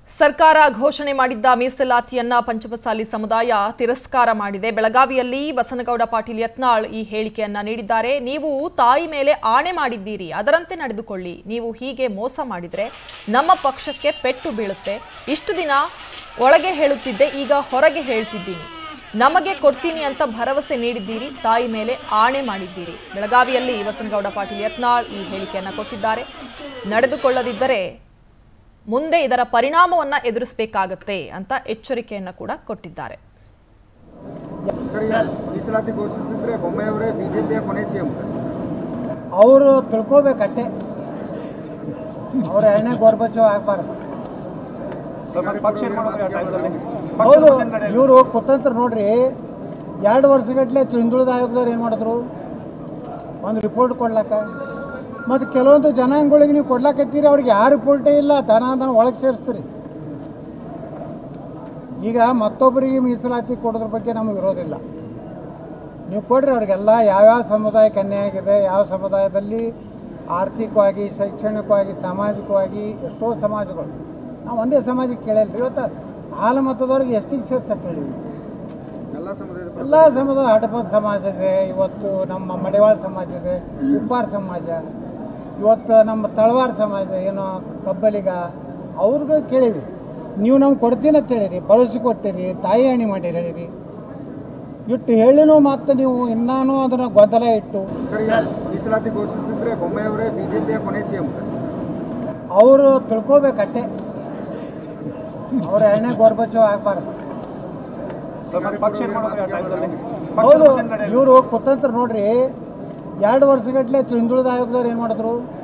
ಸರ್ಕಾರ ಘೋಷಣೆ ಮಾಡಿದ್ದ ಮೀಸಲಾತಿಯನ್ನ ಪಂಚಮಸಾಲಿ ಸಮುದಾಯ ತಿರಸ್ಕಾರ ಮಾಡಿದೆ ಬೆಳಗಾವಿಯಲ್ಲಿ ಬಸನಗೌಡ ಪಾಟೀಲ್ ಯತ್ನಾಳ್ ಈ ಹೇಳಿಕೆಯನ್ನ ನೀಡಿದ್ದಾರೆ ನೀವು ತಾಯಿ ಮೇಲೆ ಆಣೆ ಮಾಡಿದ್ದೀರಿ ಅದರಂತೆ ನಡೆದುಕೊಳ್ಳಿ ನೀವು ಹೀಗೆ ಮೋಸ ಮಾಡಿದ್ರೆ ನಮ್ಮ ಪಕ್ಷಕ್ಕೆ ಪೆಟ್ಟು ಬೀಳುತ್ತೆ ಇಷ್ಟು ದಿನ ಒಳಗೆ ಹೇಳುತ್ತಿದ್ದೆ ಈಗ ಹೊರಗೆ ಹೇಳ್ತಿದ್ದೀನಿ ನಮಗೆ ಕೊಡ್ತೀನಿ ಅಂತ ಭರವಸೆ ನೀಡಿದ್ದೀರಿ ತಾಯಿ ಮೇಲೆ ಆಣೆ ಮಾಡಿದ್ದೀರಿ ಬೆಳಗಾವಿಯಲ್ಲಿ ಬಸನಗೌಡ ಪಾಟೀಲ್ ಯತ್ನಾಳ್ ಈ ಹೇಳಿಕೆಯನ್ನ ಕೊಟ್ಟಿದ್ದಾರೆ ನಡೆದುಕೊಳ್ಳದಿದ್ದರೆ ಮುಂದೆ ಇದರ ಪರಿಣಾಮವನ್ನ ಎದುರಿಸಬೇಕಾಗತ್ತೆ ಅಂತ ಎಚ್ಚರಿಕೆಯನ್ನ ಕೂಡ ಕೊಟ್ಟಿದ್ದಾರೆ ಸರ್ ಈಗ ಮೀಸಲಾತಿ ಘೋಷಿಸಿದ್ರೆ ಬೊಮ್ಮೆಯವರೇ ಬಿಜೆಪಿಯ ಕೊನೆ ಸಿಎಂ ಅವರು ತಿಳ್ಕೋಬೇಕಟ್ಟೆ ಅವ್ರ ಎಣ್ಣೆ ಗೋರ್ಬಚ್ಚು ಆಗ್ಬಾರ್ದು ಪಕ್ಷ ಏನ್ ಮಾಡೋದು ಆ ಟೈಮ್ದಲ್ಲಿ? ಹೌದು ಇವರು ಕುತಂತ್ರ ನೋಡ್ರಿ ಎರಡು ವರ್ಷಗಟ್ಟಲೆ ಹಿಂದುಳಿದ ಆಯೋಗದವ್ರು ಏನು ಮಾಡಿದ್ರು ಒಂದು ರಿಪೋರ್ಟ್ ಕೊಡ್ಲಕ್ಕ ಮತ್ತು ಕೆಲವೊಂದು ಜನಾಂಗಗಳಿಗೆ ನೀವು ಕೊಡ್ಲಾಕತ್ತೀರಿ ಅವ್ರಿಗೆ ಯಾವ ರಿಪೋರ್ಟೇ ಇಲ್ಲ ದನ ದನ ಒಳಗೆ ಸೇರಿಸ್ತೀರಿ ಈಗ ಮತ್ತೊಬ್ಬರಿಗೆ ಮೀಸಲಾತಿ ಕೊಡೋದ್ರ ಬಗ್ಗೆ ನಮಗೆ ವಿರೋಧಿಲ್ಲ ನೀವು ಕೊಡ್ರಿ ಅವ್ರಿಗೆಲ್ಲ ಯಾವ್ಯಾವ ಸಮುದಾಯಕ್ಕೆ ಅನ್ಯಾಯ ಆಗಿದೆ ಯಾವ ಸಮುದಾಯದಲ್ಲಿ ಆರ್ಥಿಕವಾಗಿ ಶೈಕ್ಷಣಿಕವಾಗಿ ಸಾಮಾಜಿಕವಾಗಿ ಎಷ್ಟೋ ಸಮಾಜಗಳು ನಾವು ಒಂದೇ ಸಮಾಜಕ್ಕೆ ಕೇಳಿಲ್ರಿ ಇವತ್ತು ಹಾಲು ಮತದವ್ರಿಗೆ ಎಷ್ಟಿಗೆ ಸೇರ್ಸಕ್ಕೆ ಹೇಳಿವಿ ಎಲ್ಲ ಸಮುದಾಯದ ಎಲ್ಲ ಸಮಾಜ ಹಡಪದ ಸಮಾಜ ಇದೆ ಇವತ್ತು ನಮ್ಮ ಮಡಿವಾಳ ಸಮಾಜ ಇದೆ ಉಪ್ಪಾರ ಸಮಾಜ ಇವತ್ತು ನಮ್ಮ ತಳವಾರ ಸಮಾಜ ಏನೋ ಕಬ್ಬಲಿಗ ಅವ್ರಿಗೆ ಕೇಳೀವಿ ನೀವು ನಮ್ಗೆ ಕೊಡ್ತೀನಿ ಅಂತ ಹೇಳಿರಿ ಭರವಸೆ ಕೊಟ್ಟಿರಿ ತಾಯಿ ಹಣಿ ಮಾಡಿರಿ ಹೇಳಿರಿ ಇಟ್ಟು ಹೇಳಿನೂ ಮತ್ತೆ ನೀವು ಇನ್ನೂ ಅದನ್ನು ಗೊಂದಲ ಇಟ್ಟು ಸರ್ ಈಗ ಮೀಸಲಾತಿ ಘೋಷಿಸಿದ್ರೆ ಬೊಮ್ಮೆಯವರೇ ಬಿಜೆಪಿಯ ಕೊನೆ ಸಿಎಂ ಅವರು ತಿಳ್ಕೋಬೇಕಟ್ಟೆ ಅವ್ರ ಎಣ್ಣೆ ಗೋರ್ಬಚ್ಚು ಆಗ್ಬಾರ್ದು ಪಕ್ಷ ಏನ್ ಮಾಡೋದು ಆ ಟೈಮ್ದಲ್ಲಿ? ಹೌದು ಇವರು ಕುತಂತ್ರ ನೋಡ್ರಿ ಎರಡು ವರ್ಷಗಟ್ಟಲೆ ಹಿಂದುಳಿದ ಆಯೋಗದವ್ರು ಏನು ಮಾಡಿದ್ರು